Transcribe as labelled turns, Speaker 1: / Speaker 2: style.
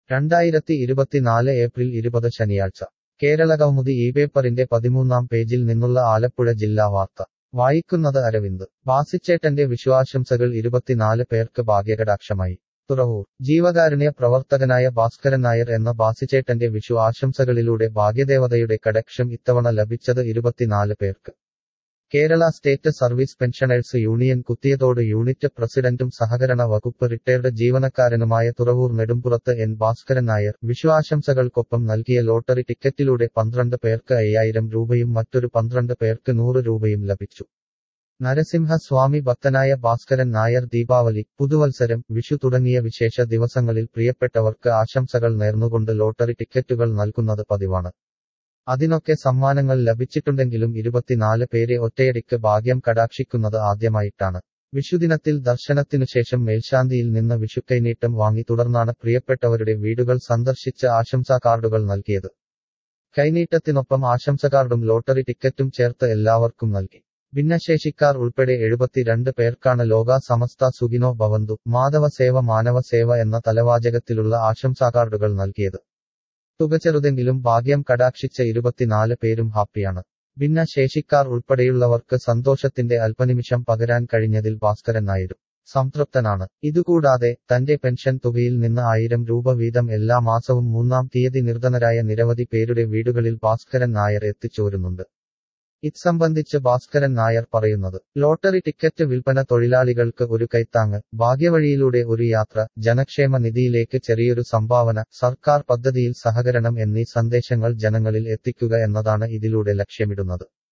Speaker 1: രണ്ടായിരത്തി ഇരുപത്തിനാല് ഏപ്രിൽ ഇരുപത് ശനിയാഴ്ച കേരളകൗമുദി ഈ പേപ്പറിന്റെ പതിമൂന്നാം പേജിൽ നിന്നുള്ള ആലപ്പുഴ ജില്ലാ വാർത്ത വായിക്കുന്നത് അരവിന്ദ് ബാസിച്ചേട്ടന്റെ വിശ്വാശംസകൾ ഇരുപത്തിനാല് പേർക്ക് ഭാഗ്യകടാക്ഷമായി തുറവൂർ ജീവകാരുണ്യ പ്രവർത്തകനായ ഭാസ്കരൻ നായർ എന്ന ബാസിച്ചേട്ടന്റെ വിഷു ആശംസകളിലൂടെ ഭാഗ്യദേവതയുടെ കടക്ഷം ഇത്തവണ ലഭിച്ചത് ഇരുപത്തിനാല് പേർക്ക് Kerala state service pensioners union Kuthiyathode unit പ്രസിഡന്റും സഹകരണ വകുപ്പ് റിട്ടയർഡ് ജീവനക്കാരനുമായ തുറവൂർ നെടുമ്പുറത്ത് എൻ ഭാസ്കരൻ നായർ വിശ്വാശംസകൾക്കൊപ്പം നൽകിയ ലോട്ടറി ടിക്കറ്റിലൂടെ പന്ത്രണ്ട് പേർക്ക് അയ്യായിരം രൂപയും മറ്റൊരു പന്ത്രണ്ട് പേർക്ക് നൂറ് രൂപയും ലഭിച്ചു നരസിംഹസ്വാമി ഭക്തനായ ഭാസ്കരൻ നായർ ദീപാവലി പുതുവത്സരം വിഷു തുടങ്ങിയ വിശേഷ ദിവസങ്ങളിൽ പ്രിയപ്പെട്ടവർക്ക് ആശംസകൾ നേർന്നുകൊണ്ട് ലോട്ടറി ടിക്കറ്റുകൾ നൽകുന്നത് പതിവാണ് അതിനൊക്കെ സമ്മാനങ്ങൾ ലഭിച്ചിട്ടുണ്ടെങ്കിലും ഇരുപത്തിനാല് പേരെ ഒറ്റയടിക്ക് ഭാഗ്യം കടാക്ഷിക്കുന്നത് ആദ്യമായിട്ടാണ് വിഷുദിനത്തിൽ ദർശനത്തിനുശേഷം മേൽശാന്തിയിൽ നിന്ന് വിഷുക്കൈനീട്ടം വാങ്ങി തുടർന്നാണ് പ്രിയപ്പെട്ടവരുടെ വീടുകൾ സന്ദർശിച്ച് ആശംസാ കാർഡുകൾ നൽകിയത് കൈനീട്ടത്തിനൊപ്പം ആശംസകാർഡും ലോട്ടറി ടിക്കറ്റും ചേർത്ത് എല്ലാവർക്കും നൽകി ഭിന്നശേഷിക്കാർ ഉൾപ്പെടെ എഴുപത്തിരണ്ട് പേർക്കാണ് ലോക സമസ്ത സുഖിനോ ഭവന്തു മാധവ സേവ മാനവ സേവ എന്ന തലവാചകത്തിലുള്ള ആശംസാകാർഡുകൾ നൽകിയത് തുക ചെറുതെങ്കിലും ഭാഗ്യം കടാക്ഷിച്ച ഇരുപത്തിനാല് പേരും ഹാപ്പിയാണ് ഭിന്നശേഷിക്കാർ ഉൾപ്പെടെയുള്ളവർക്ക് സന്തോഷത്തിന്റെ അല്പനിമിഷം പകരാൻ കഴിഞ്ഞതിൽ ഭാസ്കരൻ നായരും സംതൃപ്തനാണ് ഇതുകൂടാതെ തന്റെ പെൻഷൻ തുകയിൽ നിന്ന് ആയിരം രൂപ വീതം എല്ലാ മാസവും മൂന്നാം തീയതി നിർധനരായ നിരവധി പേരുടെ വീടുകളിൽ ഭാസ്കരൻ നായർ എത്തിച്ചോരുന്നുണ്ട് ഇത്സംബന്ധിച്ച് ഭാസ്കരൻ നായർ പറയുന്നത് ലോട്ടറി ടിക്കറ്റ് വിൽപ്പന തൊഴിലാളികൾക്ക് ഒരു കൈത്താങ്ങ് ഭാഗ്യവഴിയിലൂടെ ഒരു യാത്ര ജനക്ഷേമ നിധിയിലേക്ക് ചെറിയൊരു സംഭാവന സർക്കാർ പദ്ധതിയിൽ സഹകരണം എന്നീ സന്ദേശങ്ങൾ ജനങ്ങളിൽ എത്തിക്കുക എന്നതാണ് ഇതിലൂടെ ലക്ഷ്യമിടുന്നത്